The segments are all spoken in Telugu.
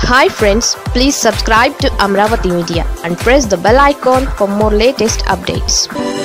hi friends please subscribe to Amaravati media and press the bell icon for more latest updates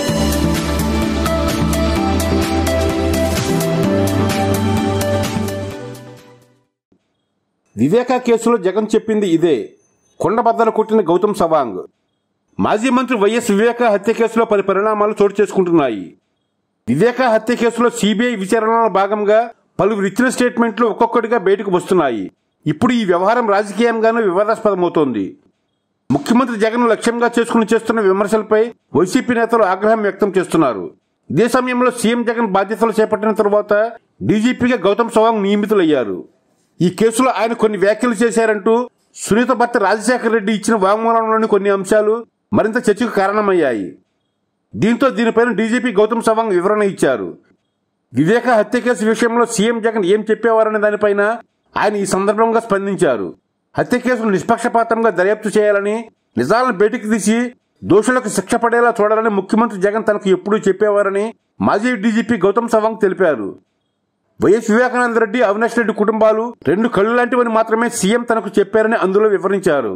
Viveka కేసులో జగన్ చెప్పింది ఇదే కొండబద్దలు కొట్టిన గౌతమ్ సవాంగ్ మాజీ మంత్రి వైఎస్ వివేక హత్య కేసులో పలు పరిణామాలు చోటు చేసుకుంటున్నాయి వివేక హత్య కేసులో సిబిఐ విచారణలో భాగంగా పలువురు ఇచ్చిన స్టేట్మెంట్లు ఒక్కొక్కటిగా బయటకు వస్తున్నాయి ఇప్పుడు ఈ వ్యవహారం రాజకీయంగానూ వివాదాస్పదమవుతోంది ముఖ్యమంత్రి జగన్ లక్ష్యంగా చేసుకుని చేస్తున్న విమర్శలపై వైసీపీ నేతలు ఆగ్రహం వ్యక్తం చేస్తున్నారు ఇదే సమయంలో సీఎం జగన్ బాధ్యతలు చేపట్టిన తరువాత డీజీపీగా గౌతమ్ సవాంగ్ నియమితులయ్యారు ఈ కేసులో ఆయన కొన్ని వ్యాఖ్యలు చేశారంటూ సునీత భర్త రాజశేఖర రెడ్డి ఇచ్చిన వాంగ్మూలంలోని కొన్ని అంశాలు మరింత చర్చకు కారణమయ్యాయి దీంతో దీనిపైన డీజీపీ గౌతమ్ సవాంగ్ వివరణ ఇచ్చారు వివేక హత్య కేసు విషయంలో సీఎం జగన్ ఏం చెప్పేవారనే దానిపైన ఆయన ఈ సందర్భంగా స్పందించారు హత్య కేసును నిష్పక్షపాతంగా దర్యాప్తు చేయాలని నిజాలను బయటికి తీసి దోషులకు శిక్ష పడేలా చూడాలని ముఖ్యమంత్రి జగన్ తనకు ఎప్పుడూ చెప్పేవారని మాజీ డీజీపీ గౌతమ్ సవాంగ్ తెలిపారు వైఎస్ వివేకానంద రెడ్డి అవినాష్ రెడ్డి కుటుంబాలు రెండు కళ్ళు లాంటివని మాత్రమే సీఎం తనకు చెప్పారని అందులో వివరించారు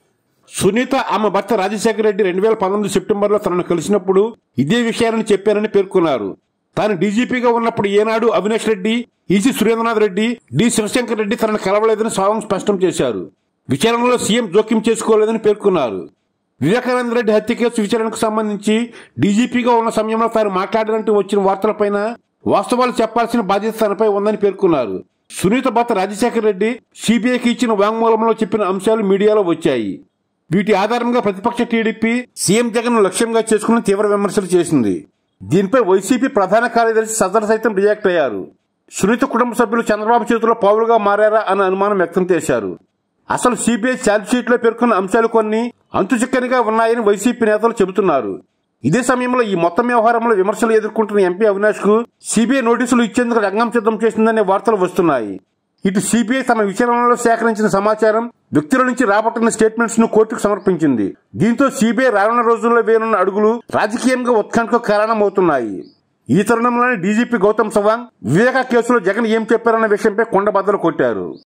సునీత ఆమె భర్త రాజశేఖర రెడ్డి రెండు వేల పంతొమ్మిది సెప్టెంబర్లో తనను కలిసినప్పుడు ఇదే విషయాలను చెప్పారని పేర్కొన్నారు తాను డీజీపీగా ఉన్నప్పుడు ఏనాడు అవినాష్ రెడ్డి ఈసీ సురేంద్రనాథ్ రెడ్డి డి శివశంకర్ రెడ్డి తనను కలవలేదని స్వాగం స్పష్టం చేశారు విచారణలో సీఎం జోక్యం చేసుకోలేదని పేర్కొన్నారు వివేకానంద రెడ్డి హత్య కేసు విచారణకు సంబంధించి డీజీపీగా ఉన్న సమయంలో తాను మాట్లాడినట్టు వచ్చిన వార్తలపైన వాస్తవాలు చెప్పాల్సిన బాధ్యత తనపై ఉందని పేర్కొన్నారు సునీత భర్త రాజశేఖర రెడ్డి సిబిఐకి ఇచ్చిన వాంగ్మూలంలో చెప్పిన అంశాలు మీడియాలో వచ్చాయి వీటి ఆధారంగా ప్రతిపక్ష టీడీపీ సీఎం జగన్ లక్ష్యంగా చేసుకుని తీవ్ర విమర్శలు చేసింది దీనిపై వైసీపీ ప్రధాన కార్యదర్శి సదర్ సైతం రియాక్ట్ అయ్యారు సునీత కుటుంబ సభ్యులు చంద్రబాబు చేతిలో పావులుగా మారారా అన్న అనుమానం వ్యక్తం చేశారు అసలు సిబిఐ ఛార్జ్ షీట్ లో పేర్కొన్న అంశాలు కొన్ని అంతుచిక్కనిగా ఉన్నాయని వైసీపీ నేతలు చెబుతున్నారు ఇదే సమయంలో ఈ మొత్తం వ్యవహారంలో విమర్శలు ఎదుర్కొంటున్న ఎంపీ అవినాష్ కు సిబిఐ నోటీసులు ఇచ్చేందుకు రంగం సిద్ధం చేసిందనే వార్తలు వస్తున్నాయి ఇటు సిబిఐ తమ విచారణలో సేకరించిన సమాచారం వ్యక్తుల నుంచి రాబట్టిన స్టేట్మెంట్స్ ను కోర్టుకు సమర్పించింది దీంతో సిబిఐ రానున్న రోజుల్లో వేనున్న అడుగులు రాజకీయంగా ఉత్కంఠకు కారణమవుతున్నాయి ఈ తరుణంలోనే డీజీపీ గౌతమ్ సవాంగ్ వివేకా కేసులో జగన్ ఏం చెప్పారన్న విషయంపై కొండబద్దలు కొట్టారు